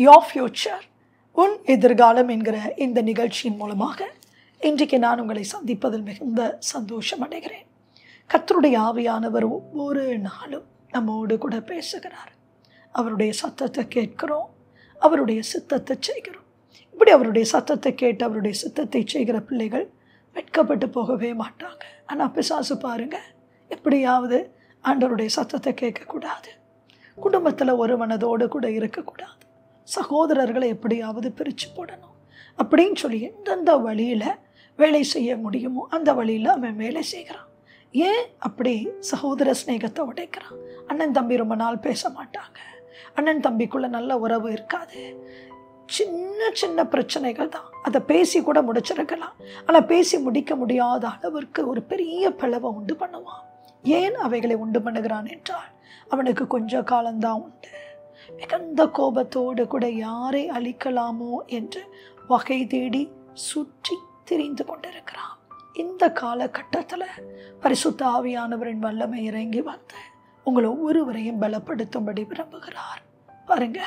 your future உன் எதிர்காலம் என்கிற இந்த நிகழ்ச்சியின் மூலமாக இன்றைக்கு நான் உங்களை சந்திப்பதில் மிகுந்த சந்தோஷம் அடைகிறேன் கர்த்தருடைய ஆவியானவர் ஒவ்வொரு நாளும் நம்மோடு கூட பேசுகிறார் அவருடைய சத்தத்தை கேட்கிறோம் அவருடைய சித்தத்தை செய்கிறோம் இப்படி அவருடைய சத்தத்தை கேட்டு அவருடைய சித்தத்தை செய்கிற பிள்ளைகள் வெட்கப்பட்டு போகவே மாட்டாங்க ஆனால் பிசாசு பாருங்க எப்படியாவது ஆண்டவருடைய சத்தத்தை கேட்கக்கூடாது குடும்பத்தில் ஒரு மனதோடு கூட இருக்கக்கூடாது சகோதரர்களை எப்படியாவது பிரித்து போடணும் அப்படின்னு சொல்லி எந்தெந்த வழியில் வேலை செய்ய முடியுமோ அந்த வழியில் அவன் வேலை செய்கிறான் ஏன் அப்படி சகோதர ஸ்நேகத்தை உடைக்கிறான் அண்ணன் தம்பி ரொம்ப நாள் பேச மாட்டாங்க அண்ணன் தம்பிக்குள்ள நல்ல உறவு இருக்காது சின்ன சின்ன பிரச்சனைகள் தான் அதை பேசி கூட முடிச்சிருக்கலாம் ஆனால் பேசி முடிக்க முடியாத அளவிற்கு ஒரு பெரிய பிளவை உண்டு பண்ணுவான் ஏன் அவைகளை உண்டு பண்ணுகிறான் என்றால் அவனுக்கு கொஞ்ச காலம்தான் உண்டு மிகுந்த கோபத்தோடு கூட யாரை அழிக்கலாமோ என்று வகை தேடி சுற்றி திரிந்து கொண்டிருக்கிறான் இந்த காலகட்டத்தில் பரிசுத்த ஆவியானவரின் வல்லமை இறங்கி வந்து உங்களை ஒவ்வொருவரையும் பலப்படுத்தும்படி விரும்புகிறார் பாருங்க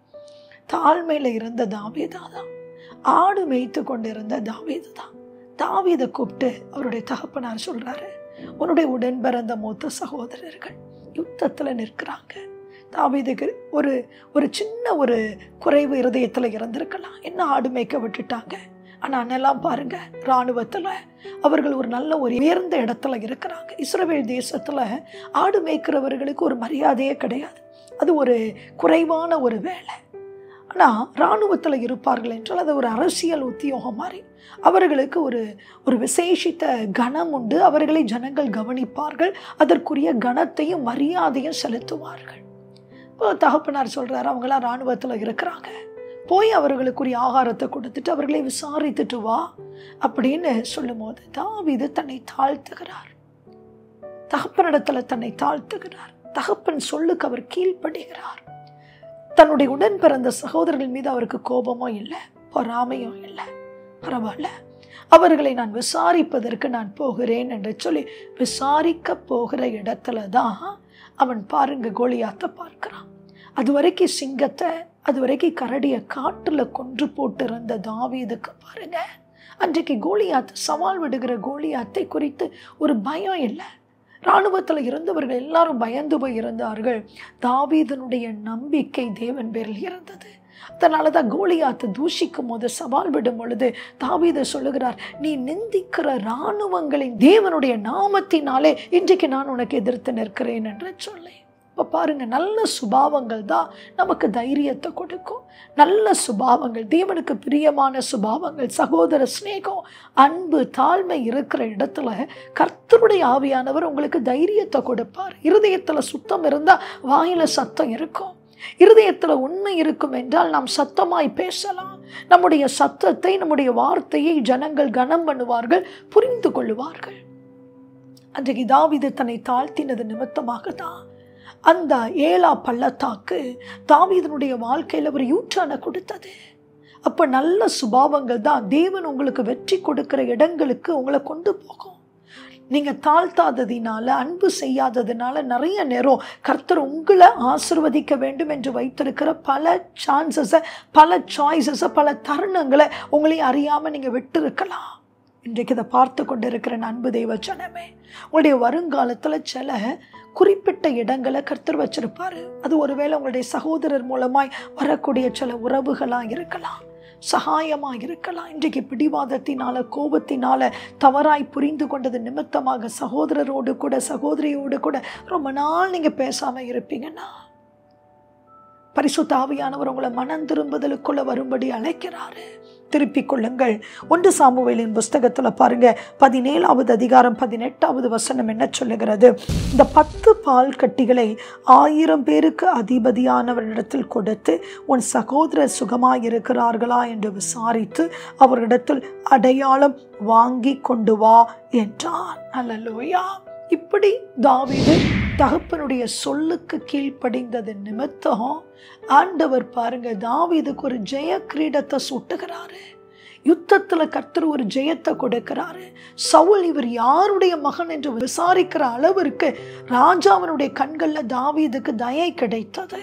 தாழ்மையில் இருந்த தாவீதா தான் ஆடு மேய்த்து கொண்டிருந்த தாவீது தான் தாவீதை கூப்பிட்டு அவருடைய தகப்பனார் சொல்றாரு உன்னுடைய உடன் பிறந்த மூத்த சகோதரர்கள் யுத்தத்தில் நிற்கிறாங்க தாவீதுக்கு ஒரு ஒரு சின்ன ஒரு குறைவு இருதயத்தில் இருந்திருக்கலாம் என்ன ஆடு மேய்க்க விட்டுட்டாங்க ஆனால் அண்ணெல்லாம் பாருங்க இராணுவத்தில் அவர்கள் ஒரு நல்ல ஒரு உயர்ந்த இடத்துல இருக்கிறாங்க இஸ்ரேல் தேசத்தில் ஆடு மேய்க்கிறவர்களுக்கு ஒரு மரியாதையே கிடையாது அது ஒரு குறைவான ஒரு வேலை ஆனால் இராணுவத்தில் இருப்பார்கள் என்றால் அது ஒரு அரசியல் உத்தியோகம் மாதிரி அவர்களுக்கு ஒரு ஒரு விசேஷித்த கணம் உண்டு அவர்களை ஜனங்கள் கவனிப்பார்கள் அதற்குரிய கணத்தையும் மரியாதையும் செலுத்துவார்கள் இப்போ தகப்பனார் சொல்கிறார் அவங்களாம் இராணுவத்தில் இருக்கிறாங்க போய் அவர்களுக்குரிய ஆகாரத்தை கொடுத்துட்டு அவர்களை விசாரித்துட்டு வா அப்படின்னு சொல்லும்போது தாவிது தன்னை தாழ்த்துகிறார் தகப்பனிடத்தில் தன்னை தாழ்த்துகிறார் தகப்பன் சொல்லுக்கு அவர் கீழ்ப்படுகிறார் தன்னுடைய உடன் பிறந்த சகோதரர்கள் மீது அவருக்கு கோபமும் இல்லை பொறாமையும் இல்லை பரவாயில்ல அவர்களை நான் விசாரிப்பதற்கு நான் போகிறேன் என்று சொல்லி விசாரிக்க போகிற இடத்துல தான் அவன் பாருங்க கோலியாத்த பார்க்கிறான் அது வரைக்கும் சிங்கத்தை அது வரைக்கும் கரடியை காட்டில் கொன்று போட்டிருந்த தாவீதுக்கு பாருங்க அன்றைக்கு கோலியாத்து சவால் விடுகிற கோலியாத்தை குறித்து ஒரு பயம் இல்லை இராணுவத்தில் இருந்தவர்கள் எல்லாரும் பயந்து போய் இருந்தார்கள் தாவீதனுடைய நம்பிக்கை தேவன் பேரில் இருந்தது அதனால தான் கோலியாத்து தூஷிக்கும் போது சவால் விடும் பொழுது தாவீத சொல்லுகிறார் நீ நிந்திக்கிற இராணுவங்களின் தேவனுடைய நாமத்தினாலே இன்றைக்கு நான் உனக்கு எதிர்த்து நிற்கிறேன் என்று சொல்லி இப்போ பாருங்க நல்ல சுபாவங்கள் தான் நமக்கு தைரியத்தை கொடுக்கும் நல்ல சுபாவங்கள் தேவனுக்கு பிரியமான சுபாவங்கள் சகோதர சிநேகம் அன்பு தாழ்மை இருக்கிற இடத்துல கர்த்தருடைய ஆவியானவர் உங்களுக்கு தைரியத்தை கொடுப்பார் இருதயத்தில் சுத்தம் இருந்தால் வாயில சத்தம் இருக்கும் இருதயத்தில் உண்மை இருக்கும் என்றால் நாம் சத்தமாய் பேசலாம் நம்முடைய சத்தத்தை நம்முடைய வார்த்தையை ஜனங்கள் கனம் பண்ணுவார்கள் புரிந்து கொள்ளுவார்கள் அன்றைக்கு தாவிது தன்னை தாழ்த்தினது நிமித்தமாக தான் அந்த ஏலா பள்ளத்தாக்கு தாவீதனுடைய வாழ்க்கையில் ஒரு யூட்டான கொடுத்தது அப்போ நல்ல சுபாவங்கள் தான் தேவன் உங்களுக்கு வெற்றி கொடுக்கிற இடங்களுக்கு உங்களை கொண்டு போகும் நீங்கள் தாழ்த்தாததினால அன்பு செய்யாததுனால நிறைய நேரம் கர்த்தர் உங்களை ஆசிர்வதிக்க வேண்டும் என்று வைத்திருக்கிற பல சான்சஸை பல சாய்ஸஸை பல தருணங்களை உங்களையும் அறியாமல் நீங்கள் விட்டு இன்றைக்கு இதை பார்த்து கொண்டு இருக்கிற அன்பு தெய்வ ஜனமே உங்களுடைய வருங்காலத்தில் சில குறிப்பிட்ட இடங்களை கர்த்தர் வச்சிருப்பாரு அது ஒருவேளை உங்களுடைய சகோதரர் மூலமாய் வரக்கூடிய சில உறவுகளாக இருக்கலாம் சகாயமாக இருக்கலாம் இன்றைக்கு பிடிவாதத்தினால கோபத்தினால தவறாய் புரிந்து கொண்டது நிமித்தமாக சகோதரரோடு கூட சகோதரியோடு கூட ரொம்ப நாள் நீங்கள் பேசாமல் இருப்பீங்கன்னா பரிசுத்த ஆவியானவர் உங்களை மனம் திரும்புதலுக்குள்ள வரும்படி அழைக்கிறாரு திருப்பிக் கொள்ளுங்கள் ஒன்று சாமுவேலின் புஸ்தகத்தில் பாருங்க பதினேழாவது அதிகாரம் பதினெட்டாவது வசனம் என்ன சொல்லுகிறது இந்த பத்து பால் கட்டிகளை ஆயிரம் பேருக்கு அதிபதியானவரிடத்தில் கொடுத்து உன் சகோதரர் சுகமாய் இருக்கிறார்களா என்று விசாரித்து அவரிடத்தில் அடையாளம் வாங்கி கொண்டு வா என்றான் அல்லலோயா இப்படி தாவீது தகப்பனுடைய சொல்லுக்கு கீழ்ப்படிந்தது நிமித்தம் ஆண்டவர் பாருங்க தாவீதுக்கு ஒரு ஜெய கிரீடத்தை சுட்டுகிறாரு யுத்தத்தில் கர்த்தர் ஒரு ஜெயத்தை கொடுக்கிறாரு சவுல் இவர் யாருடைய மகன் என்று விசாரிக்கிற அளவிற்கு ராஜாவனுடைய கண்களில் தாவீதுக்கு தயை கிடைத்தது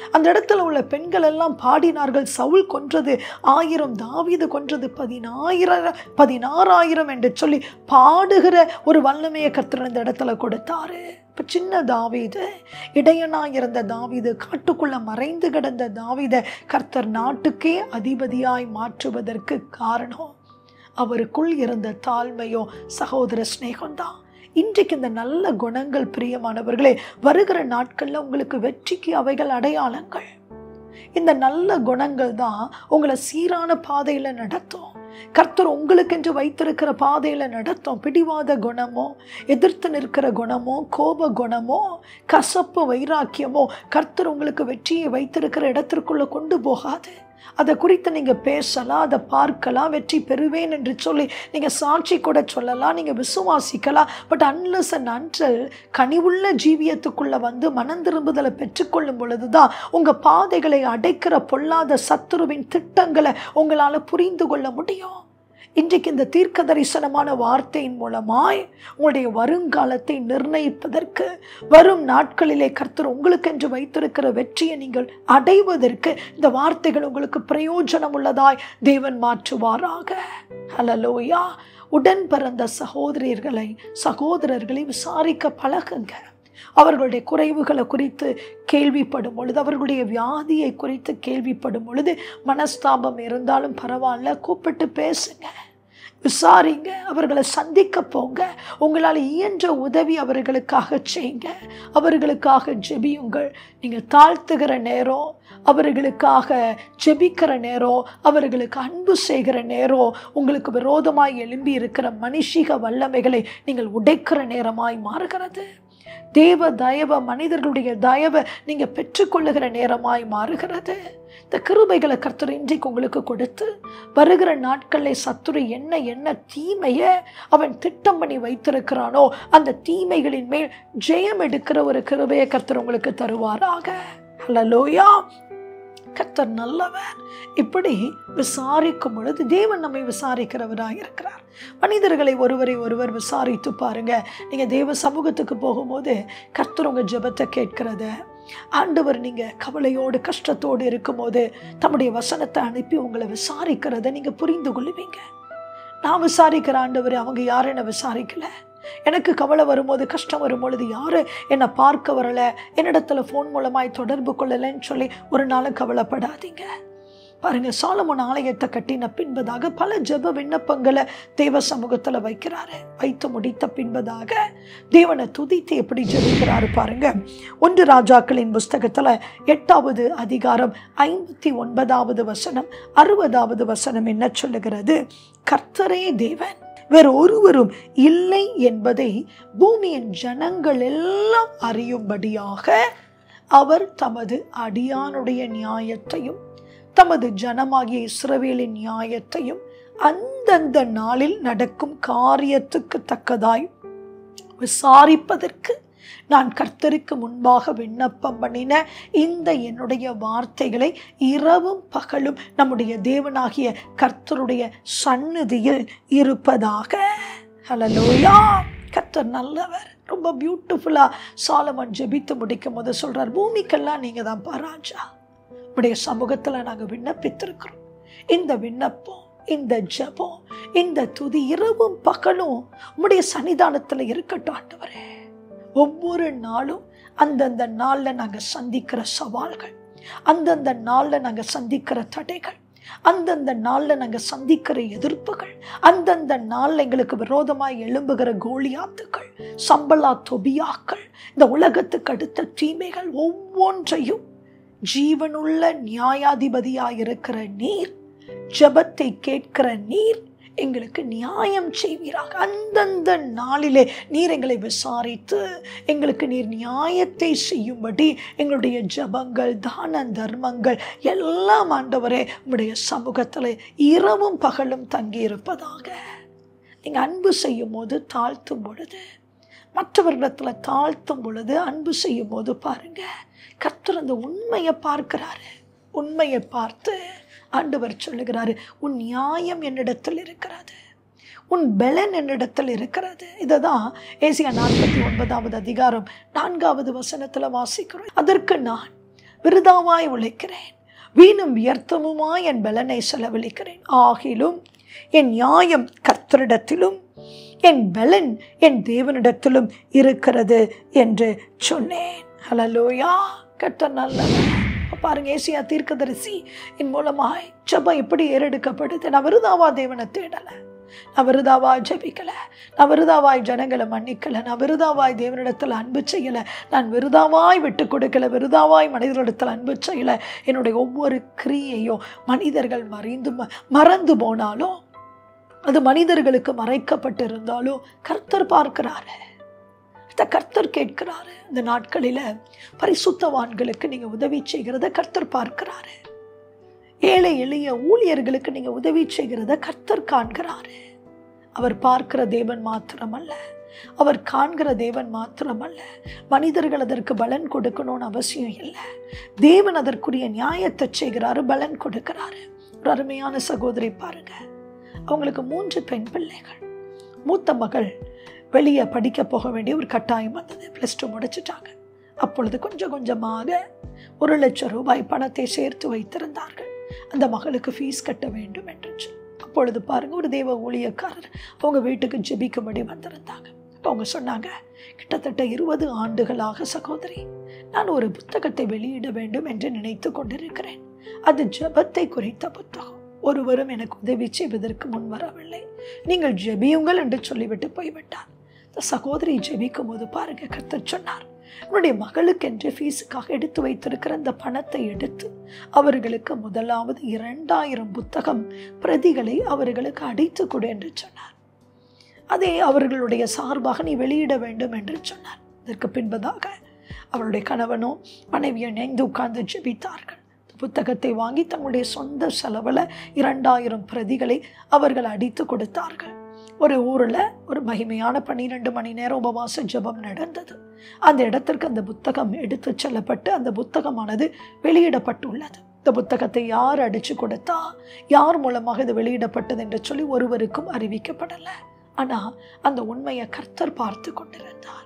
அந்த இடத்துல உள்ள பெண்கள் எல்லாம் பாடினார்கள் சவுல் கொன்றது ஆயிரம் தாவீது கொன்றது பதினாயிரம் பதினாறாயிரம் என்று சொல்லி பாடுகிற ஒரு வல்லமையை கர்த்தர் இந்த இடத்துல கொடுத்தாரு இப்போ சின்ன தாவீது இடையனாய் இருந்த தாவீது காட்டுக்குள்ள மறைந்து கிடந்த தாவீதை கர்த்தர் நாட்டுக்கே அதிபதியாய் மாற்றுவதற்கு காரணம் அவருக்குள் இருந்த தாழ்மையோ சகோதர சிநேகம்தான் இன்றைக்கு இந்த நல்ல குணங்கள் பிரியமானவர்களே வருகிற நாட்களில் உங்களுக்கு வெற்றிக்கு அவைகள் அடையாளங்கள் இந்த நல்ல குணங்கள் தான் உங்களை சீரான பாதையில் நடத்தும் கர்த்தர் உங்களுக்கென்று வைத்திருக்கிற பாதையில் நடத்தும் பிடிவாத குணமோ எதிர்த்து நிற்கிற குணமோ கோப குணமோ கசப்பு வைராக்கியமோ கர்த்தர் உங்களுக்கு வெற்றியை வைத்திருக்கிற இடத்திற்குள்ள கொண்டு போகாது அதை குறித்து நீங்கள் பேசலாம் அதை பார்க்கலாம் வெற்றி பெறுவேன் என்று சொல்லி நீங்கள் சாட்சி கூட சொல்லலாம் நீங்கள் விசுவாசிக்கலாம் பட் அன்லஸ் அண்ட் அன்றில் கனிவுள்ள ஜீவியத்துக்குள்ளே வந்து மனம் திரும்புதலை பெற்றுக்கொள்ளும் பொழுது தான் உங்கள் பாதைகளை அடைக்கிற பொல்லாத சத்துருவின் திட்டங்களை உங்களால் புரிந்து கொள்ள முடியும் இன்றைக்கு இந்த தீர்க்க தரிசனமான வார்த்தையின் மூலமாய் உங்களுடைய வருங்காலத்தை நிர்ணயிப்பதற்கு வரும் நாட்களிலே கர்த்தர் உங்களுக்கென்று வைத்திருக்கிற வெற்றியை நீங்கள் அடைவதற்கு இந்த வார்த்தைகள் உங்களுக்கு பிரயோஜனம் உள்ளதாய் தேவன் மாற்றுவாராக ஹலலோயா உடன் பிறந்த சகோதரியர்களை சகோதரர்களை விசாரிக்க பழகுங்க அவர்களுடைய குறைவுகளை குறித்து கேள்விப்படும் பொழுது அவர்களுடைய வியாதியை குறித்து கேள்விப்படும் பொழுது மனஸ்தாபம் இருந்தாலும் பரவாயில்ல கூப்பிட்டு பேசுங்க விசாரிங்க அவர்களை சந்திக்க போங்க உங்களால் இயன்ற உதவி அவர்களுக்காக செய்யுங்க அவர்களுக்காக ஜெபியுங்கள் நீங்கள் தாழ்த்துகிற நேரம் அவர்களுக்காக ஜெபிக்கிற நேரம் அவர்களுக்கு அன்பு செய்கிற நேரம் உங்களுக்கு விரோதமாய் எழும்பி இருக்கிற மனுஷிக வல்லமைகளை நீங்கள் உடைக்கிற நேரமாய் மாறுகிறது தேவ தயவ மனிதர்களுடைய தயவை நீங்கள் பெற்றுக்கொள்ளுகிற நேரமாய் மாறுகிறது இந்த கிருபைகளை கர்த்தர் இன்றைக்கு உங்களுக்கு கொடுத்து வருகிற நாட்களில் சத்துரு என்ன என்ன தீமையை அவன் திட்டம் பண்ணி வைத்திருக்கிறானோ அந்த தீமைகளின் மேல் ஜெயம் எடுக்கிற ஒரு கிருபையை கர்த்தர் உங்களுக்கு தருவாராக ஹலலோயா கர்த்தர் நல்லவர் இப்படி விசாரிக்கும் பொழுது தேவன் நம்மை விசாரிக்கிறவராக இருக்கிறார் மனிதர்களை ஒருவரை ஒருவர் விசாரித்து பாருங்க நீங்க தேவ சமூகத்துக்கு போகும்போது கர்த்தர் உங்க ஜெபத்தை கேட்கிறத ஆண்டவர் நீங்க கவலையோடு கஷ்டத்தோடு இருக்கும்போது தம்முடைய வசனத்தை அனுப்பி உங்களை விசாரிக்கிறத நீங்க புரிந்து கொள்ளுவீங்க நான் விசாரிக்கிற ஆண்டவர் அவங்க யாரும் என்னை விசாரிக்கல எனக்கு கவலை வரும்போது கஷ்டம் வரும்பொழுது யாரு என்னை பார்க்க வரலை என்னிடத்துல ஃபோன் மூலமாய் தொடர்பு கொள்ளலைன்னு சொல்லி ஒரு நாளும் கவலைப்படாதீங்க பாருங்க சாலமோன் ஆலயத்தை கட்டின பின்பதாக பல ஜெப விண்ணப்பங்களை தேவ சமூகத்துல வைக்கிறாரு வைத்து முடித்த பின்பதாக தேவனை துதித்து எப்படி ஜெபிக்கிறாரு பாருங்க ஒன்று ராஜாக்களின் புஸ்தகத்துல எட்டாவது அதிகாரம் ஐம்பத்தி ஒன்பதாவது வசனம் அறுபதாவது வசனம் என்ன சொல்லுகிறது கர்த்தரே தேவன் வேறு ஒருவரும் இல்லை என்பதை பூமியின் ஜனங்கள் எல்லாம் அறியும்படியாக அவர் தமது அடியானுடைய நியாயத்தையும் தமது ஜனமாகிய இஸ்ரவேலின் நியாயத்தையும் அந்தந்த நாளில் நடக்கும் காரியத்துக்கு தக்கதாய் விசாரிப்பதற்கு நான் கர்த்தருக்கு முன்பாக விண்ணப்பம் பண்ணின இந்த என்னுடைய வார்த்தைகளை இரவும் பகலும் நம்முடைய தேவனாகிய கர்த்தருடைய சந்நிதியில் இருப்பதாக ஹலலோயா கர்த்தர் நல்லவர் ரொம்ப பியூட்டிஃபுல்லாக சாலமன் ஜெபித்து முடிக்கும் போது சொல்கிறார் பூமிக்கெல்லாம் நீங்கள் தான் பாராஜா உடைய சமூகத்தில் நாங்கள் விண்ணப்பித்திருக்கிறோம் இந்த விண்ணப்பம் இந்த ஜெபம் இந்த துதி இரவும் பகலும் உம்முடைய சன்னிதானத்தில் இருக்கட்டும் ஆண்டவரே ஒவ்வொரு நாளும் அந்தந்த நாளில் நாங்கள் சந்திக்கிற சவால்கள் அந்தந்த நாளில் நாங்கள் சந்திக்கிற தடைகள் அந்தந்த நாளில் நாங்கள் சந்திக்கிற எதிர்ப்புகள் அந்தந்த நாளில் எங்களுக்கு விரோதமாக எழும்புகிற கோலியாத்துக்கள் சம்பளா தொபியாக்கள் இந்த உலகத்துக்கு அடுத்த தீமைகள் ஒவ்வொன்றையும் ஜீவனுள்ள நியாயாதிபதியாக இருக்கிற நீர் ஜெபத்தை கேட்கிற நீர் எங்களுக்கு நியாயம் செய்வீராக அந்தந்த நாளிலே நீர் எங்களை விசாரித்து எங்களுக்கு நீர் நியாயத்தை செய்யும்படி எங்களுடைய ஜபங்கள் தான தர்மங்கள் எல்லாம் ஆண்டவரே உம்முடைய சமூகத்தில் இரவும் பகலும் தங்கியிருப்பதாக நீங்கள் அன்பு செய்யும் போது தாழ்த்தும் பொழுது மற்றவர்களிடத்தில் தாழ்த்தும் பொழுது அன்பு செய்யும் போது பாருங்க கர்த்தர் அந்த உண்மையை பார்க்கிறாரு உண்மையை பார்த்து ஆண்டவர் சொல்லுகிறாரு உன் நியாயம் என்னிடத்தில் இருக்கிறது உன் பலன் என்னிடத்தில் இருக்கிறது இதை தான் ஏசியா நாற்பத்தி ஒன்பதாவது அதிகாரம் நான்காவது வசனத்தில் வாசிக்கிறோம் அதற்கு நான் விருதாவாய் உழைக்கிறேன் வீணும் வியர்த்தமுமாய் என் பலனை செலவழிக்கிறேன் ஆகிலும் என் நியாயம் கர்த்தரிடத்திலும் என் பலன் என் தேவனிடத்திலும் இருக்கிறது என்று சொன்னேன் ஹலலோயா கர்த்தர் நல்லவர் பாருங்க ஏசியா தீர்க்கதரிசி என் மூலமாய் ஜபம் எப்படி ஏறெடுக்கப்படுது நான் விருதாவா தேவனை தேடலை நான் விருதாவாய் ஜபிக்கலை நான் விருதாவாய் ஜனங்களை மன்னிக்கலை நான் விருதாவாய் தேவனிடத்தில் அன்பு செய்யலை நான் விருதாவாய் விட்டு கொடுக்கல விருதாவாய் மனிதர்களிடத்தில் அன்பு செய்யலை என்னுடைய ஒவ்வொரு கிரியையும் மனிதர்கள் மறைந்து மறந்து போனாலும் அது மனிதர்களுக்கு மறைக்கப்பட்டு இருந்தாலும் கர்த்தர் பார்க்கிறாரு இந்த கர்த்தர் கேட்கிறாரு இந்த நாட்களில் பரிசுத்தவான்களுக்கு நீங்கள் உதவி செய்கிறத கர்த்தர் பார்க்கிறாரு ஏழை எளிய ஊழியர்களுக்கு நீங்கள் உதவி செய்கிறத கர்த்தர் காண்கிறாரு அவர் பார்க்கிற தேவன் மாத்திரமல்ல அவர் காண்கிற தேவன் மாத்திரமல்ல மனிதர்கள் அதற்கு பலன் கொடுக்கணும்னு அவசியம் இல்லை தேவன் அதற்குரிய நியாயத்தை செய்கிறாரு பலன் கொடுக்கிறாரு ஒரு அருமையான சகோதரி பாருங்க அவங்களுக்கு மூன்று பெண் பிள்ளைகள் மூத்த மகள் வெளியே படிக்க போக வேண்டிய ஒரு கட்டாயம் வந்தது ப்ளஸ் டூ முடிச்சிட்டாங்க அப்பொழுது கொஞ்சம் கொஞ்சமாக ஒரு லட்சம் ரூபாய் பணத்தை சேர்த்து வைத்திருந்தார்கள் அந்த மகளுக்கு ஃபீஸ் கட்ட வேண்டும் என்று சொல்லி அப்பொழுது பாருங்க ஒரு தேவ ஊழியக்காரர் அவங்க வீட்டுக்கு ஜெபிக்கும்படி வந்திருந்தாங்க அப்போ அவங்க சொன்னாங்க கிட்டத்தட்ட இருபது ஆண்டுகளாக சகோதரி நான் ஒரு புத்தகத்தை வெளியிட வேண்டும் என்று நினைத்து கொண்டிருக்கிறேன் அது ஜெபத்தை குறித்த புத்தகம் ஒருவரும் எனக்கு உதவி செய்வதற்கு முன் வரவில்லை நீங்கள் ஜெபியுங்கள் என்று சொல்லிவிட்டு போய்விட்டார் இந்த சகோதரி ஜெபிக்கும் போது பாருங்க கர்த்தர் சொன்னார் உன்னுடைய மகளுக்கு என்று ஃபீஸுக்காக எடுத்து வைத்திருக்கிற அந்த பணத்தை எடுத்து அவர்களுக்கு முதலாவது இரண்டாயிரம் புத்தகம் பிரதிகளை அவர்களுக்கு அடைத்து கொடு என்று சொன்னார் அதை அவர்களுடைய சார்பாக நீ வெளியிட வேண்டும் என்று சொன்னார் இதற்கு பின்பதாக அவருடைய கணவனும் மனைவியும் இணைந்து உட்கார்ந்து ஜெபித்தார்கள் புத்தகத்தை வாங்கி தங்களுடைய சொந்த செலவில் இரண்டாயிரம் பிரதிகளை அவர்கள் அடித்து கொடுத்தார்கள் ஒரு ஊரில் ஒரு மகிமையான பன்னிரெண்டு மணி நேரம் உபவாச ஜபம் நடந்தது அந்த இடத்திற்கு அந்த புத்தகம் எடுத்து செல்லப்பட்டு அந்த புத்தகமானது வெளியிடப்பட்டுள்ளது இந்த புத்தகத்தை யார் அடித்து கொடுத்தா யார் மூலமாக இது வெளியிடப்பட்டது என்று சொல்லி ஒருவருக்கும் அறிவிக்கப்படலை ஆனால் அந்த உண்மையை கர்த்தர் பார்த்து கொண்டிருந்தார்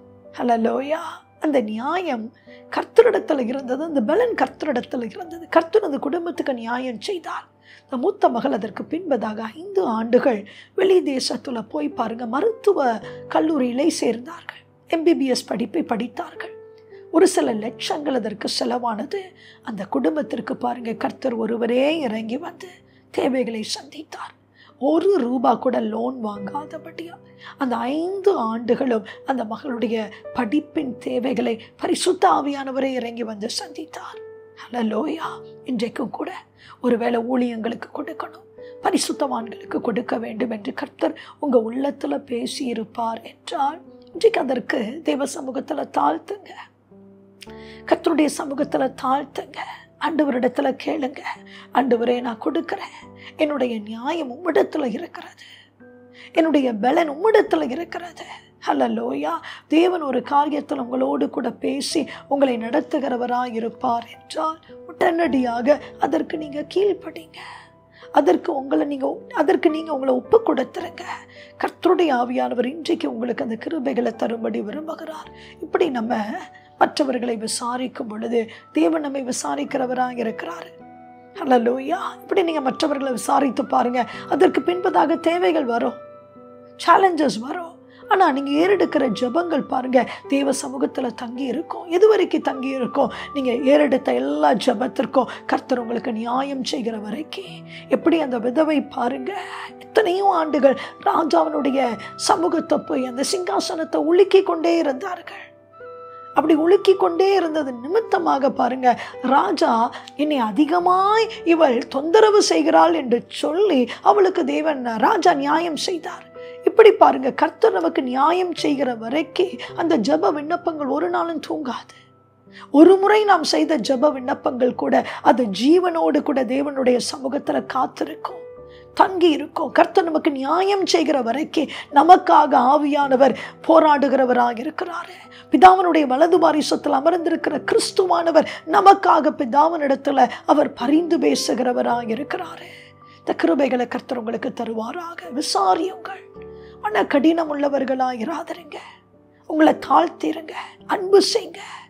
ஹலலோயா அந்த நியாயம் கர்த்தரிடத்தில் இருந்தது அந்த பலன் கர்த்தரிடத்தில் இருந்தது கர்த்தர் அந்த குடும்பத்துக்கு நியாயம் செய்தார் இந்த மூத்த மகள் அதற்கு பின்பதாக ஐந்து ஆண்டுகள் வெளி தேசத்தில் போய் பாருங்க மருத்துவ கல்லூரியிலே சேர்ந்தார்கள் எம்பிபிஎஸ் படிப்பை படித்தார்கள் ஒரு சில லட்சங்கள் அதற்கு செலவானது அந்த குடும்பத்திற்கு பாருங்க கர்த்தர் ஒருவரே இறங்கி வந்து தேவைகளை சந்தித்தார் ஒரு ரூபா கூட லோன் வாங்காதபடியா அந்த ஐந்து ஆண்டுகளும் அந்த மகளுடைய படிப்பின் தேவைகளை பரிசுத்த ஆவியானவரை இறங்கி வந்து சந்தித்தார் ஹலலோயா இன்றைக்கும் கூட ஒருவேளை ஊழியங்களுக்கு கொடுக்கணும் பரிசுத்தவான்களுக்கு கொடுக்க வேண்டும் என்று கர்த்தர் உங்கள் உள்ளத்தில் பேசி இருப்பார் என்றால் இன்றைக்கு அதற்கு தேவ சமூகத்தில் தாழ்த்துங்க கர்த்தருடைய சமூகத்தில் தாழ்த்துங்க ஆண்டவரிடத்தில் கேளுங்க ஆண்டவரே நான் கொடுக்குறேன் என்னுடைய நியாயம் உம்மிடத்தில் இருக்கிறது என்னுடைய பலன் உம்மிடத்தில் இருக்கிறது ஹலலோயா தேவன் ஒரு காரியத்தில் உங்களோடு கூட பேசி உங்களை நடத்துகிறவராக இருப்பார் என்றால் உடனடியாக அதற்கு நீங்கள் கீழ்ப்படிங்க அதற்கு உங்களை நீங்கள் அதற்கு நீங்கள் உங்களை ஒப்பு கொடுத்துருங்க கர்த்தருடைய ஆவியானவர் இன்றைக்கு உங்களுக்கு அந்த கிருபைகளை தரும்படி விரும்புகிறார் இப்படி நம்ம மற்றவர்களை விசாரிக்கும் பொழுது தேவன் நம்மை விசாரிக்கிறவராக இருக்கிறார் ஹலலோயா இப்படி நீங்கள் மற்றவர்களை விசாரித்து பாருங்க அதற்கு பின்பதாக தேவைகள் வரும் சேலஞ்சஸ் வரும் ஆனால் நீங்கள் ஏறெடுக்கிற ஜபங்கள் பாருங்கள் தேவ சமூகத்தில் தங்கி இருக்கும் எது வரைக்கும் தங்கி இருக்கும் நீங்கள் ஏறெடுத்த எல்லா ஜபத்திற்கும் கர்த்தர் உங்களுக்கு நியாயம் செய்கிற வரைக்கும் எப்படி அந்த விதவை பாருங்க எத்தனையோ ஆண்டுகள் ராஜாவினுடைய சமூகத்தை போய் அந்த சிங்காசனத்தை உலுக்கி கொண்டே இருந்தார்கள் அப்படி உலுக்கி கொண்டே இருந்தது நிமித்தமாக பாருங்க ராஜா என்னை அதிகமாய் இவள் தொந்தரவு செய்கிறாள் என்று சொல்லி அவளுக்கு தேவன் ராஜா நியாயம் செய்தார் இப்படி பாருங்க கர்த்தர் நமக்கு நியாயம் செய்கிற வரைக்கும் அந்த ஜப விண்ணப்பங்கள் ஒரு நாளும் தூங்காது ஒரு முறை நாம் செய்த ஜப விண்ணப்பங்கள் கூட அது ஜீவனோடு கூட தேவனுடைய சமூகத்தில் காத்திருக்கும் தங்கி இருக்கும் கர்த்தர் நமக்கு நியாயம் செய்கிற வரைக்கும் நமக்காக ஆவியானவர் போராடுகிறவராக இருக்கிறாரு பிதாவனுடைய வலது பாரிசத்தில் அமர்ந்திருக்கிற கிறிஸ்துவானவர் நமக்காக பிதாவனிடத்தில் அவர் பரிந்து பேசுகிறவராக இருக்கிறாரு இந்த கிருபைகளை கர்த்தர் உங்களுக்கு தருவாராக விசாரியுங்கள் மன கடினம் உள்ளவர்களாக இராதருங்க உங்களை தாழ்த்திருங்க அன்பு செய்யுங்க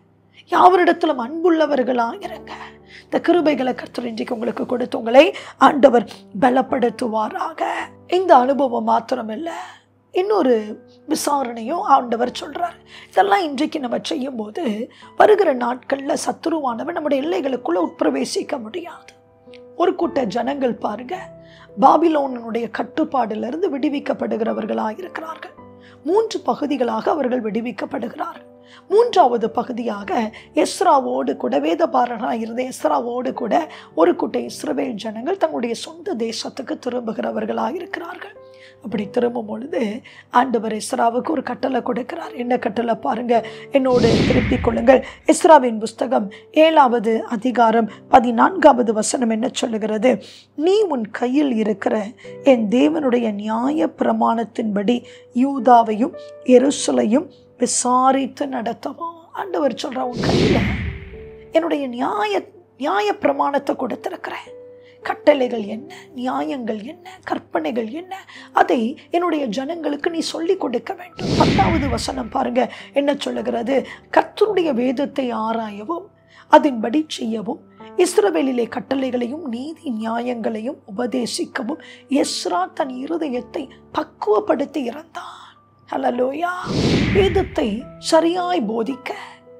யாவரிடத்திலும் அன்புள்ளவர்களாக இருங்க இந்த கிருபைகளை கர்த்தர் இன்றைக்கு உங்களுக்கு கொடுத்து உங்களை ஆண்டவர் பலப்படுத்துவாராக இந்த அனுபவம் மாத்திரமில்ல இன்னொரு விசாரணையும் ஆண்டவர் சொல்றார் இதெல்லாம் இன்றைக்கு நம்ம செய்யும்போது வருகிற நாட்களில் சத்துருவானவன் நம்முடைய எல்லைகளுக்குள்ள உட்பிரவேசிக்க முடியாது ஒரு கூட்ட ஜனங்கள் பாருங்க பாபிலோனுடைய கட்டுப்பாடிலிருந்து விடுவிக்கப்படுகிறவர்களாக இருக்கிறார்கள் மூன்று பகுதிகளாக அவர்கள் விடுவிக்கப்படுகிறார்கள் மூன்றாவது பகுதியாக எஸ்ராவோடு கூட வேதபாரனாக இருந்த எஸ்ராவோடு கூட ஒரு கூட்ட இஸ்ரவேல் ஜனங்கள் தங்களுடைய சொந்த தேசத்துக்கு திரும்புகிறவர்களாக இருக்கிறார்கள் அப்படி திரும்பும் பொழுது ஆண்டவர் எஸ்ராவுக்கு ஒரு கட்டளை கொடுக்கிறார் என்ன கட்டளை பாருங்க என்னோடு திருப்பிக் கொள்ளுங்கள் எஸ்ராவின் புஸ்தகம் ஏழாவது அதிகாரம் பதினான்காவது வசனம் என்ன சொல்லுகிறது நீ உன் கையில் இருக்கிற என் தேவனுடைய நியாய பிரமாணத்தின்படி யூதாவையும் எருசலையும் விசாரித்து நடத்தவும் ஆண்டவர் சொல்ற உன் கையில் என்னுடைய நியாய நியாய பிரமாணத்தை கொடுத்திருக்கிறேன் கட்டளைகள் என்ன நியாயங்கள் என்ன கற்பனைகள் என்ன அதை என்னுடைய ஜனங்களுக்கு நீ சொல்லி கொடுக்க வேண்டும் பத்தாவது வசனம் பாருங்க என்ன சொல்லுகிறது கர்த்தருடைய வேதத்தை ஆராயவும் அதன்படி செய்யவும் இஸ்ரவேலிலே கட்டளைகளையும் நீதி நியாயங்களையும் உபதேசிக்கவும் எஸ்ரா தன் இருதயத்தை பக்குவப்படுத்தி இறந்தான் ஹலலோயா வேதத்தை சரியாய் போதிக்க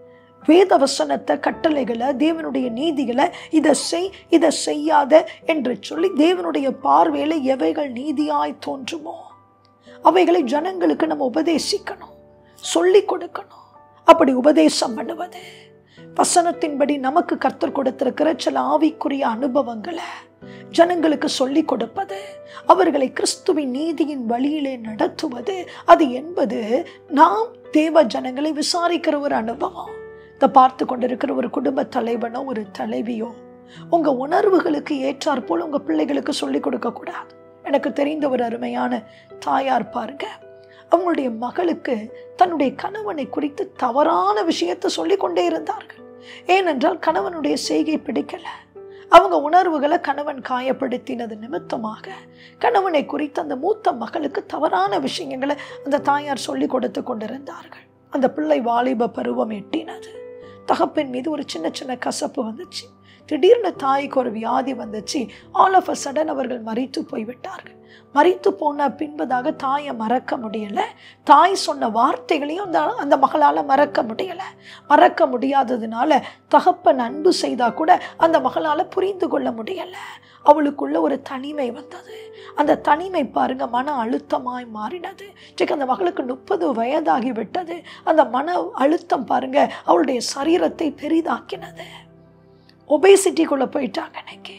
வேத வசனத்தை கட்டளைகளை தேவனுடைய நீதிகளை இதை செய் இதை செய்யாத என்று சொல்லி தேவனுடைய பார்வையில் எவைகள் நீதியாய் தோன்றுமோ அவைகளை ஜனங்களுக்கு நம்ம உபதேசிக்கணும் சொல்லி கொடுக்கணும் அப்படி உபதேசம் பண்ணுவது வசனத்தின்படி நமக்கு கர்த்தர் கொடுத்திருக்கிற சில ஆவிக்குரிய அனுபவங்களை ஜனங்களுக்கு சொல்லி கொடுப்பது அவர்களை கிறிஸ்துவின் நீதியின் வழியிலே நடத்துவது அது என்பது நாம் தேவ ஜனங்களை விசாரிக்கிற ஒரு அனுபவம் இதை பார்த்து கொண்டிருக்கிற ஒரு குடும்ப தலைவனோ ஒரு தலைவியோ உங்க உணர்வுகளுக்கு ஏற்றாற் போல் உங்க பிள்ளைகளுக்கு சொல்லி கொடுக்க கூடாது எனக்கு தெரிந்த ஒரு அருமையான தாயார் பாருங்க அவங்களுடைய மகளுக்கு தன்னுடைய கணவனை குறித்து தவறான விஷயத்தை சொல்லி கொண்டே இருந்தார்கள் ஏனென்றால் கணவனுடைய செய்கை பிடிக்கல அவங்க உணர்வுகளை கணவன் காயப்படுத்தினது நிமித்தமாக கணவனை குறித்து அந்த மூத்த மகளுக்கு தவறான விஷயங்களை அந்த தாயார் சொல்லி கொடுத்து கொண்டிருந்தார்கள் அந்த பிள்ளை வாலிப பருவம் எட்டினது தகப்பின் மீது ஒரு சின்ன சின்ன கசப்பு வந்துச்சு திடீர்னு தாய்க்கு ஒரு வியாதி வந்துச்சு ஆல் ஆஃப் அ சடன் அவர்கள் மறித்து போய்விட்டார்கள் மறித்து போன பின்பதாக தாயை மறக்க முடியல தாய் சொன்ன வார்த்தைகளையும் அந்த அந்த மகளால் மறக்க முடியல மறக்க முடியாததுனால தகப்பன் அன்பு செய்தா கூட அந்த மகளால் புரிந்து கொள்ள முடியல அவளுக்குள்ள ஒரு தனிமை வந்தது அந்த தனிமை பாருங்க மன அழுத்தமாய் மாறினது இன்றைக்கு அந்த மகளுக்கு முப்பது வயதாகி விட்டது அந்த மன அழுத்தம் பாருங்க அவளுடைய சரீரத்தை பெரிதாக்கினது ஒபேசிட்டிக்குள்ளே போயிட்டாங்க இன்னைக்கு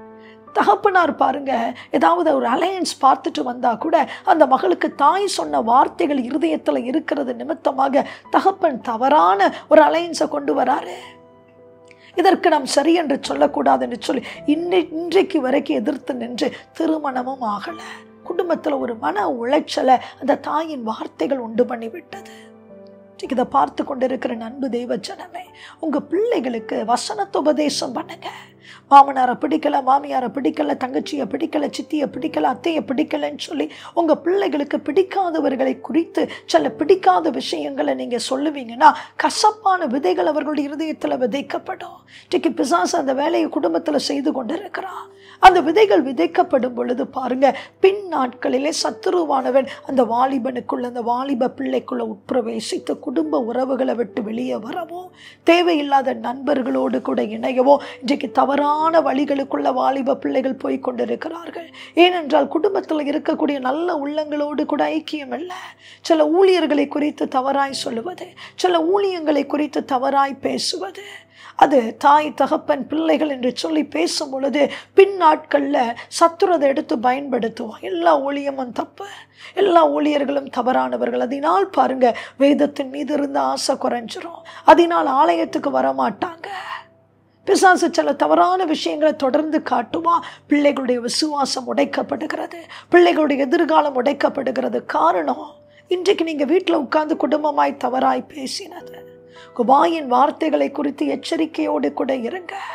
தகப்பனார் பாருங்க ஏதாவது ஒரு அலையன்ஸ் பார்த்துட்டு வந்தா கூட அந்த மகளுக்கு தாய் சொன்ன வார்த்தைகள் இருதயத்தில் இருக்கிறது நிமித்தமாக தகப்பன் தவறான ஒரு அலையன்ஸை கொண்டு வராரு இதற்கு நாம் சரி என்று சொல்லக்கூடாது என்று சொல்லி இன்னை இன்றைக்கு வரைக்கும் எதிர்த்து நின்று திருமணமும் ஆகலை குடும்பத்தில் ஒரு மன உளைச்சலை அந்த தாயின் வார்த்தைகள் உண்டு பண்ணி விட்டது இதை பார்த்து கொண்டிருக்கிற நண்பு தெய்வ ஜனமே உங்கள் பிள்ளைகளுக்கு வசனத்தை உபதேசம் பண்ணுங்க மாமனாரை பிடிக்கல மாமியாரை பிடிக்கல தங்கச்சியை பிடிக்கல சித்தியை பிடிக்கல அத்தையை பிடிக்கலன்னு சொல்லி உங்கள் பிள்ளைகளுக்கு பிடிக்காதவர்களை குறித்து சில பிடிக்காத விஷயங்களை நீங்கள் சொல்லுவீங்கன்னா கசப்பான விதைகள் அவர்களுடைய இருதயத்தில் விதைக்கப்படும் இன்றைக்கு பிசாசு அந்த வேலையை குடும்பத்தில் செய்து கொண்டு இருக்கிறான் அந்த விதைகள் விதைக்கப்படும் பொழுது பாருங்க பின் நாட்களிலே சத்துருவானவன் அந்த வாலிபனுக்குள்ள அந்த வாலிப பிள்ளைக்குள்ள உட்பிரவேசித்து குடும்ப உறவுகளை விட்டு வெளியே வரவோ தேவையில்லாத நண்பர்களோடு கூட இணையவோ இன்றைக்கு தவறான வழிகளுக்குள்ள வாலிப பிள்ளைகள் போய் கொண்டிருக்கிறார்கள் ஏனென்றால் குடும்பத்தில் இருக்கக்கூடிய நல்ல உள்ளங்களோடு கூட ஐக்கியம் இல்லை சில ஊழியர்களை குறித்து தவறாய் சொல்லுவது சில ஊழியங்களை குறித்து தவறாய் பேசுவது அது தாய் தகப்பன் பிள்ளைகள் என்று சொல்லி பேசும் பொழுது பின் நாட்களில் சத்துரதை எடுத்து பயன்படுத்துவான் எல்லா ஊழியமும் தப்பு எல்லா ஊழியர்களும் தவறானவர்கள் அதனால் பாருங்க வேதத்தின் மீது இருந்த ஆசை குறைஞ்சிரும் அதனால் ஆலயத்துக்கு வரமாட்டாங்க பிசாசு சில தவறான விஷயங்களை தொடர்ந்து காட்டுவா பிள்ளைகளுடைய விசுவாசம் உடைக்கப்படுகிறது பிள்ளைகளுடைய எதிர்காலம் உடைக்கப்படுகிறது காரணம் இன்றைக்கு நீங்கள் வீட்டில் உட்கார்ந்து குடும்பமாய் தவறாய் பேசினது வாயின் வார்த்தைகளை குறித்து எச்சரிக்கையோடு கூட இருங்க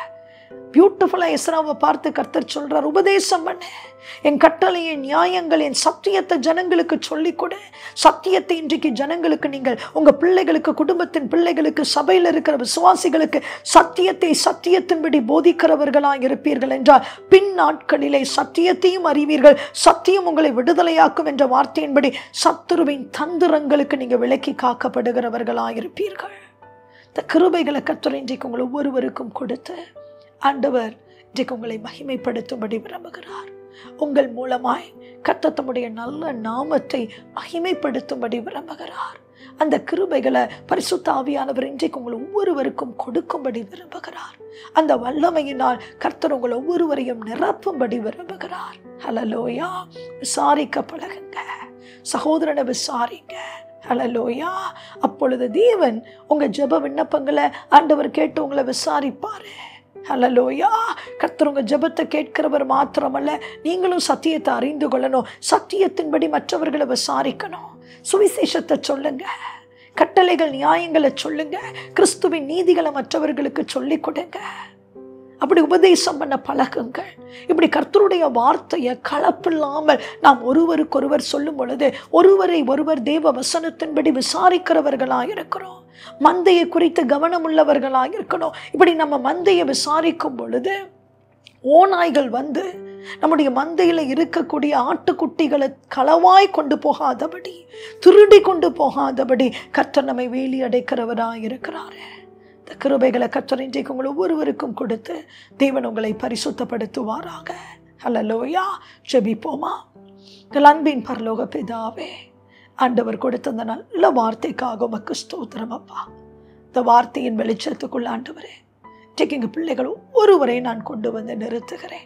பியூட்டிஃபுல்லாக எஸ்ராவை பார்த்து கர்த்தர் சொல்றார் உபதேசம் பண்ணு என் கட்டளையை நியாயங்கள் என் சத்தியத்தை ஜனங்களுக்கு சொல்லிக் கொடு சத்தியத்தை இன்றைக்கு ஜனங்களுக்கு நீங்கள் உங்க பிள்ளைகளுக்கு குடும்பத்தின் பிள்ளைகளுக்கு சபையில் இருக்கிற விசுவாசிகளுக்கு சத்தியத்தை சத்தியத்தின்படி போதிக்கிறவர்களாக இருப்பீர்கள் என்றால் பின் நாட்களிலே சத்தியத்தையும் அறிவீர்கள் சத்தியம் உங்களை விடுதலையாக்கும் என்ற வார்த்தையின்படி சத்துருவின் தந்திரங்களுக்கு நீங்க விலக்கி காக்கப்படுகிறவர்களாக இருப்பீர்கள் இந்த கிருபைகளை கர்த்தர் இன்றைக்கு உங்கள் ஒவ்வொருவருக்கும் கொடுத்து ஆண்டவர் இன்றைக்கு உங்களை மகிமைப்படுத்தும்படி விரும்புகிறார் உங்கள் மூலமாய் கர்த்தர் தம்முடைய நல்ல நாமத்தை மகிமைப்படுத்தும்படி விரும்புகிறார் அந்த கிருபைகளை பரிசுத்த ஆவியானவர் இன்றைக்கு உங்கள் ஒவ்வொருவருக்கும் கொடுக்கும்படி விரும்புகிறார் அந்த வல்லமையினால் கர்த்தர் உங்கள் ஒவ்வொருவரையும் நிரப்பும்படி விரும்புகிறார் ஹலலோயா விசாரிக்க பழகுங்க சகோதரனை விசாரிங்க ஹலலோயா அப்பொழுது தேவன் உங்க ஜெப விண்ணப்பங்களை ஆண்டவர் கேட்டு உங்களை விசாரிப்பாரு ஹலலோயா கர்த்தர் உங்க ஜெபத்தை கேட்கிறவர் மாத்திரமல்ல நீங்களும் சத்தியத்தை அறிந்து கொள்ளணும் சத்தியத்தின்படி மற்றவர்களை விசாரிக்கணும் சுவிசேஷத்தை சொல்லுங்க கட்டளைகள் நியாயங்களை சொல்லுங்க கிறிஸ்துவின் நீதிகளை மற்றவர்களுக்கு சொல்லிக் கொடுங்க அப்படி உபதேசம் பண்ண பழகுங்கள் இப்படி கர்த்தருடைய வார்த்தையை கலப்பில்லாமல் நாம் ஒருவருக்கொருவர் சொல்லும் பொழுது ஒருவரை ஒருவர் தேவ வசனத்தின்படி விசாரிக்கிறவர்களாக இருக்கிறோம் மந்தையை குறித்து கவனம் உள்ளவர்களாக இருக்கணும் இப்படி நம்ம மந்தையை விசாரிக்கும் பொழுது ஓநாய்கள் வந்து நம்முடைய மந்தையில் இருக்கக்கூடிய ஆட்டுக்குட்டிகளை களவாய் கொண்டு போகாதபடி திருடி கொண்டு போகாதபடி கர்த்தர் நம்மை வேலி அடைக்கிறவராக இருக்கிறாரு இந்த கிருபைகளை கர்த்தர் இன்றைக்கு உங்கள் ஒவ்வொருவருக்கும் கொடுத்து தேவன் உங்களை பரிசுத்தப்படுத்துவாராக ஹலலோயா ஜெபிப்போமா எங்கள் அன்பின் பரலோக பிதாவே ஆண்டவர் கொடுத்த அந்த நல்ல வார்த்தைக்காக உமக்கு ஸ்தோத்திரம் அப்பா இந்த வார்த்தையின் வெளிச்சத்துக்குள்ள ஆண்டவரே இன்றைக்கு எங்கள் பிள்ளைகள் ஒவ்வொருவரையும் நான் கொண்டு வந்து நிறுத்துகிறேன்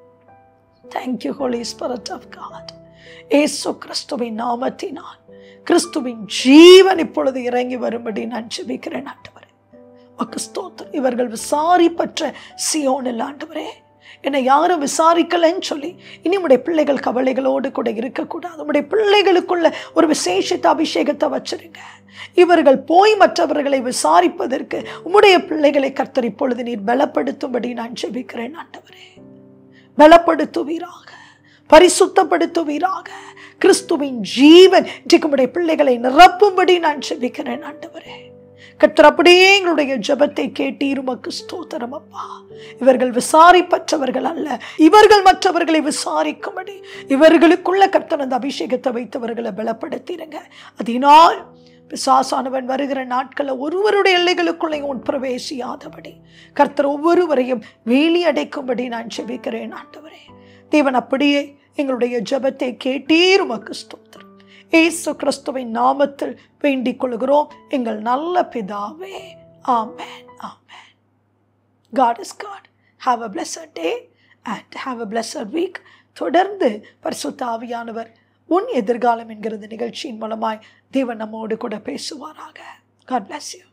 thank you holy spirit of God Yesu கிறிஸ்துவின் நாமத்தினால் கிறிஸ்துவின் ஜீவன் இப்பொழுது இறங்கி வரும்படி நான் ஜெபிக்கிறேன் ஆண்டவரே உமக்கு ஸ்தோத்திரம் இவர்கள் விசாரிப்பற்ற சியோனில் ஆண்டவரே என்னை யாரும் விசாரிக்கலைன்னு சொல்லி இனி உடைய பிள்ளைகள் கவலைகளோடு கூட இருக்கக்கூடாது உடைய பிள்ளைகளுக்குள்ள ஒரு விசேஷித்த அபிஷேகத்தை வச்சிருங்க இவர்கள் போய் மற்றவர்களை விசாரிப்பதற்கு உம்முடைய பிள்ளைகளை கர்த்தர் இப்பொழுது நீர் பலப்படுத்தும்படி நான் ஜெபிக்கிறேன் ஆண்டவரே பலப்படுத்துவீராக பரிசுத்தப்படுத்துவீராக கிறிஸ்துவின் ஜீவன் இன்றைக்கு உம்முடைய பிள்ளைகளை நிரப்பும்படி நான் ஜெபிக்கிறேன் ஆண்டவரே கர்த்தர் அப்படியே எங்களுடைய ஜெபத்தை கேட்டீர் உமக்கு ஸ்தோத்திரம் அப்பா இவர்கள் விசாரிப்பற்றவர்கள் அல்ல இவர்கள் மற்றவர்களை விசாரிக்கும்படி இவர்களுக்குள்ள கர்த்தர் அந்த அபிஷேகத்தை வைத்தவர்களை பலப்படுத்திடுங்க அதனால் பிசாசானவன் வருகிற நாட்களில் ஒருவருடைய எல்லைகளுக்குள்ளே உன் பிரவேசியாதபடி கர்த்தர் ஒவ்வொருவரையும் வேலி அடைக்கும்படி நான் செபிக்கிறேன் ஆண்டவரே தேவன் அப்படியே எங்களுடைய ஜெபத்தை கேட்டீர் உமக்கு ஸ்தோத்திரம் ஏசு கிறிஸ்துவின் நாமத்தில் வேண்டிக் கொள்கிறோம் எங்கள் நல்ல பிதாவே ஆமேன் ஆமேன் God is God have a blessed day and have a blessed week தொடர்ந்து பரிசுத்த ஆவியானவர் உன் எதிர்காலம் என்கிற இந்த நிகழ்ச்சியின் மூலமாய் தேவன் நம்மோடு கூட பேசுவாராக காட் bless you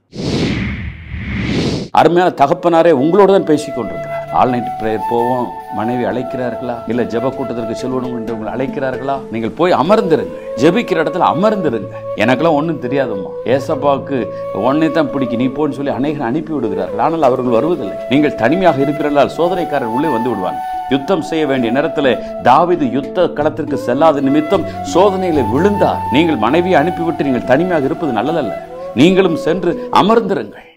அருமையான தகப்பனாரே உங்களோடு தான் பேசிக் கொண்டிருக்கிறார் ஆல் நைட் ப்ரேயர் போவோம் மனைவி அழைக்கிறார்களா இல்ல ஜெப கூட்டத்திற்கு செல்வணும் என்று உங்களை அழைக்கிறார்களா நீங்கள் போய் அமர்ந்திருங்க ஜெபிக்கிற இடத்துல அமர்ந்திருங்க எனக்கெல்லாம் ஒன்றும் தெரியாதம்மா ஏசப்பாவுக்கு ஒன்னே தான் பிடிக்கும் நீ போன்னு சொல்லி அநேகர் அனுப்பி விடுகிறார்கள் ஆனால் அவர்கள் வருவதில்லை நீங்கள் தனிமையாக இருக்கிறால் சோதனைக்காரர் உள்ளே வந்து விடுவாங்க யுத்தம் செய்ய வேண்டிய நேரத்தில் தாவீது யுத்த களத்திற்கு செல்லாத நிமித்தம் சோதனையில விழுந்தார் நீங்கள் மனைவியை அனுப்பிவிட்டு நீங்கள் தனிமையாக இருப்பது நல்லதல்ல நீங்களும் சென்று அமர்ந்திருங்கள்